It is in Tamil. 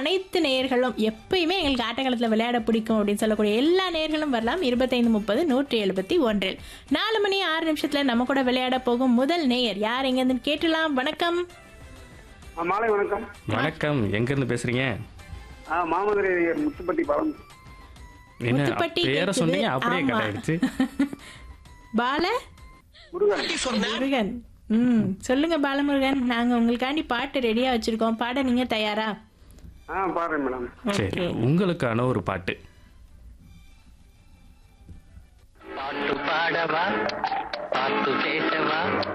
அனைத்து நேயர்களும் எப்பயுமே எங்களுக்கு ஆட்டக்காலத்தில் விளையாட பிடிக்கும் அப்படின்னு சொல்லக்கூடிய எல்லா நேயர்களும் வரலாம் இருபத்தைந்து முப்பது நூற்றி எழுபத்தி ஒன்றில் நாலு மணி ஆறு நிமிஷத்துல நம்ம கூட விளையாட போகும் முதல் நேயர் யார் எங்கேருந்து கேட்டலாம் வணக்கம் ஆ, மாலை வணக்கம் வணக்கம் எங்க இருந்து பேசுறீங்க ஆ மாமதுரை முத்துப்பட்டி பழம் என்ன முத்துப்பட்டி பேரை கேக்குது. சொன்னீங்க அப்படியே ஆமா. கட் ஆயிடுச்சு பால முருகன் முருகன் ம் சொல்லுங்க பாலமுருகன் நாங்க உங்களுக்காண்டி பாட்டு ரெடியா வச்சிருக்கோம் பாட நீங்க தயாரா ஆ பாடுறேன் மேடம் சரி உங்களுக்கான ஒரு பாட்டு பாட்டு பாடவா பாட்டு பேசவா